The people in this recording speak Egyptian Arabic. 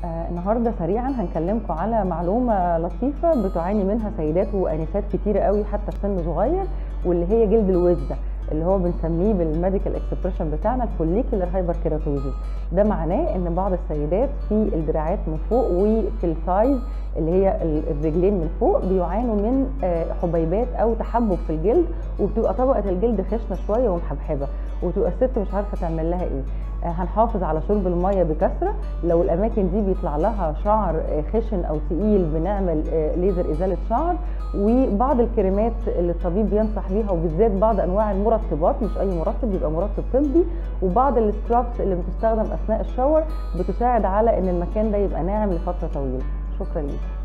آه النهارده سريعا هنكلمكم على معلومه لطيفه بتعاني منها سيدات وانسات كتيره قوي حتى في سن صغير واللي هي جلد الوزه اللي هو بنسميه بالميديكال اكسبريشن بتاعنا الفوليكولر هايبر كيراتوزيس ده معناه ان بعض السيدات في الدراعات من فوق وفي السايز اللي هي الرجلين من فوق بيعانوا من حبيبات او تحبب في الجلد وبتبقى طبقه الجلد خشنه شويه ومحبحبه وتبقى الست مش عارفه تعمل لها ايه هنحافظ على شرب الميه بكثره لو الاماكن دي بيطلع لها شعر خشن او تقيل بنعمل ليزر ازاله شعر وبعض الكريمات اللي الطبيب بينصح بيها وبالذات بعض انواع المرطبات مش اي مرطب بيبقى مرطب طبي وبعض السكرابس اللي بتستخدم اثناء الشاور بتساعد على ان المكان ده يبقى ناعم لفتره طويله شكرا ليكم